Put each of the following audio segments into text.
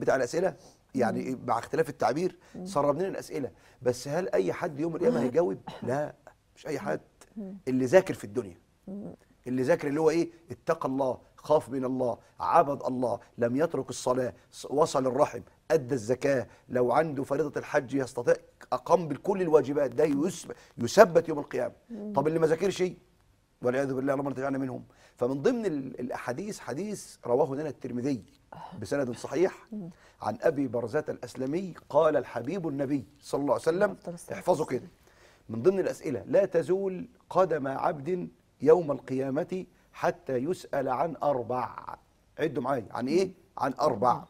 بتاع الاسئله يعني مع اختلاف التعبير سرب لنا الاسئله بس هل اي حد يوم القيامه هيجاوب لا مش اي حد اللي ذاكر في الدنيا اللي ذاكر اللي هو ايه اتقى الله خاف من الله عبد الله لم يترك الصلاة ص- وصل الرحم أدى الزكاة لو عنده فريضة الحج يستطيع أقام بكل الواجبات ده يثب- يثبت يوم القيامة طب اللي ما ذاكرش والعياذ بالله اللهم تجعلنا منهم فمن ضمن ال- الأحاديث حديث رواه لنا الترمذي بسند صحيح عن أبي برزة الأسلمي قال الحبيب النبي صلى الله عليه وسلم أفضل الصلاة احفظوا كده من ضمن الأسئلة لا تزول قدم عبد يوم القيامة حتى يسأل عن أربع عدوا معايا عن إيه؟ عن أربع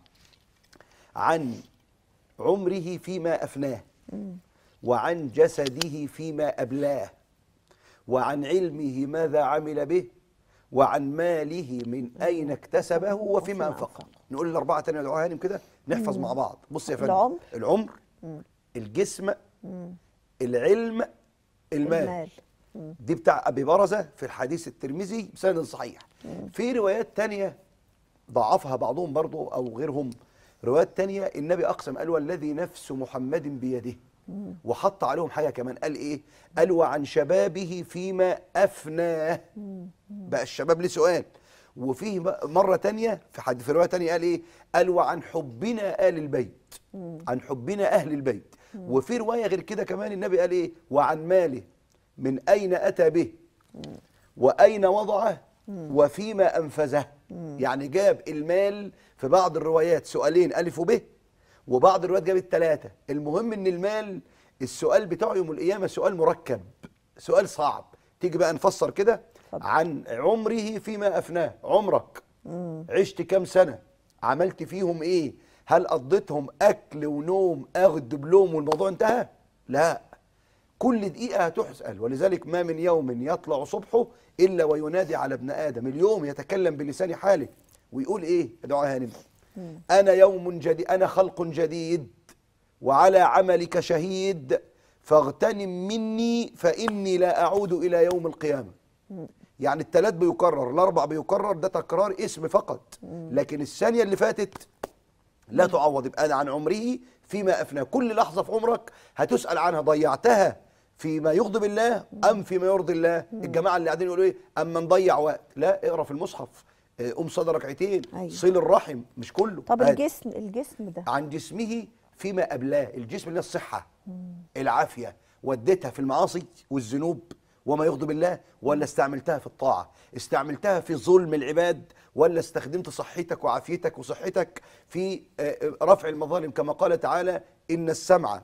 عن عمره فيما أفناه وعن جسده فيما أبلاه وعن علمه ماذا عمل به وعن ماله من أين اكتسبه وفيما أنفقه نقول الأربعة تاني يا دعاء هانم كده نحفظ مع بعض بص يا فندم العمر. العمر الجسم العلم المال, المال دي بتاع ابي برزه في الحديث الترمذي بسند صحيح في روايات تانية ضعفها بعضهم برضو او غيرهم روايات تانية النبي اقسم قال والذي نفس محمد بيده وحط عليهم حاجه كمان قال ايه قال وعن شبابه فيما افناه بقى الشباب ليه سؤال وفيه بقى مرة تانية في حد في رواية تانية قال ايه قال وعن حبنا آل البيت عن حبنا أهل البيت وفي رواية غير كده كمان النبي قال ايه وعن ماله من أين أتى به وأين وضعه وفيما أنفذه يعني جاب المال في بعض الروايات سؤالين ألف وب وبعض الروايات جابت ثلاثة المهم إن المال السؤال بتاعه يوم القيامة سؤال مركب سؤال صعب تيجي بقى نفسر كده عن عمره فيما أفناه عمرك عشت كام سنة عملت فيهم إيه هل قضيتهم أكل ونوم أخذ دبلوم والموضوع انتهى لا كل دقيقة هتحسأل ولذلك ما من يوم يطلع صبحه إلا وينادي على ابن آدم اليوم يتكلم بلسان حاله ويقول إيه يا دعاء هانم أنا يوم جديد أنا خلق جديد وعلى عملك شهيد فاغتنم مني فإني لا أعود إلى يوم القيامة يعني التلات بيكرر الأربع بيكرر ده تكرار اسم فقط لكن الثانية اللي فاتت لا تعوض يبقى أنا عن عمره فيما أفناه كل لحظة في عمرك هتسأل عنها ضيعتها فيما يغضب الله أم فيما يرضي الله الجماعة اللي قاعدين يقولوا إيه أما نضيع وقت لا اقرأ في المصحف آه، قوم صلي ركعتين أيوة. صل الرحم مش كله طب هات. الجسم الجسم ده عن جسمه فيما أبلاه الجسم اللي هي الصحة العافية وديتها في المعاصي والذنوب وما يغضب الله ولا استعملتها في الطاعة استعملتها في ظلم العباد ولا استخدمت صحتك وعافيتك وصحتك في آه، آه، رفع المظالم كما قال تعالى إن السمع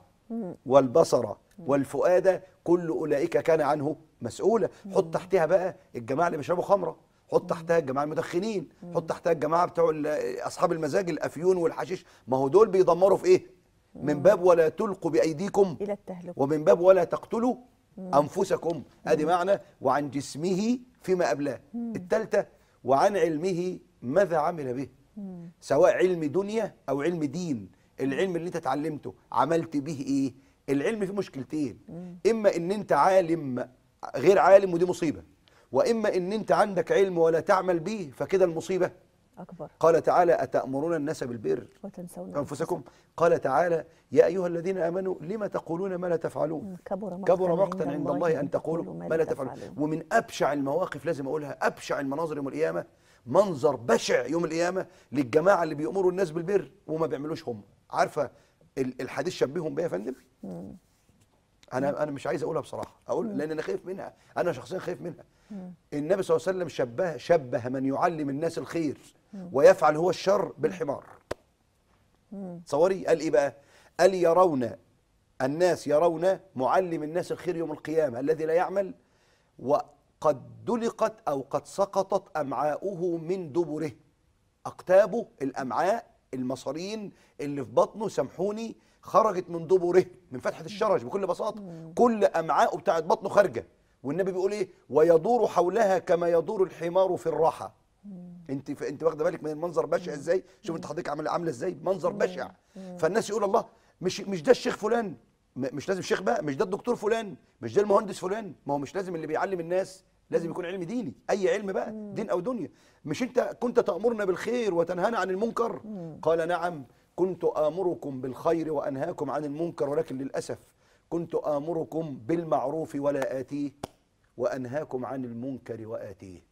والبصر والفؤاد كل أولئك كان عنه مسؤولا حط تحتها بقى الجماعة اللي بيشربوا خمرة حط تحتها الجماعه المدخنين حط تحتها الجماعه بتوع ال- اصحاب المزاج الافيون والحشيش ما هو دول بيدمروا في ايه من باب ولا تلقوا بايديكم الى التهلكه ومن باب ولا تقتلوا انفسكم ادي معنى وعن جسمه فيما ابلاه الثالثه وعن علمه ماذا عمل به سواء علم دنيا او علم دين العلم اللي انت اتعلمته عملت به ايه العلم فيه مشكلتين اما ان انت عالم غير عالم ودي مصيبه واما ان انت عندك علم ولا تعمل به فكده المصيبه اكبر قال تعالى اتامرون الناس بالبر وتنسون انفسكم قال تعالى يا ايها الذين امنوا لما تقولون ما لا تفعلون كبر مقتا كبر مقتا عند الله ان تقولوا ما لا تفعلون ومن ابشع المواقف لازم اقولها ابشع المناظر يوم القيامه منظر بشع يوم القيامه للجماعه اللي بيامروا الناس بالبر وما بيعملوش هم عارفه ال- الحديث شبههم بيا يا فندم انا انا مش عايز اقولها بصراحه اقول لان انا خايف منها انا شخصيا خايف منها النبي صلى الله عليه وسلم شبه شبه من يعلم الناس الخير ويفعل هو الشر بالحمار تصوري قال ايه بقى قال يرون الناس يرون معلم الناس الخير يوم القيامه الذي لا يعمل وقد دلقت او قد سقطت امعاؤه من دبره اقتابه الامعاء المصارين اللي في بطنه سامحوني خرجت من دبره من فتحه الشرج بكل بساطه كل امعاءه بتاعت بطنه خارجه والنبي بيقول ايه ويدور حولها كما يدور الحمار في الراحه انت ف... انت واخده بالك من المنظر بشع ازاي شوف انت حضرتك عامله عامله ازاي منظر بشع فالناس يقول الله مش مش ده الشيخ فلان م- مش لازم شيخ بقى مش ده الدكتور فلان مش ده المهندس فلان ما هو مش لازم اللي بيعلم الناس لازم يكون علم ديني اي علم بقى دين او دنيا مش انت كنت تامرنا بالخير وتنهانا عن المنكر قال نعم كنت آمركم بالخير وأنهاكم عن المنكر ولكن للأسف كنت آمركم بالمعروف ولا آتيه وأنهاكم عن المنكر وآتيه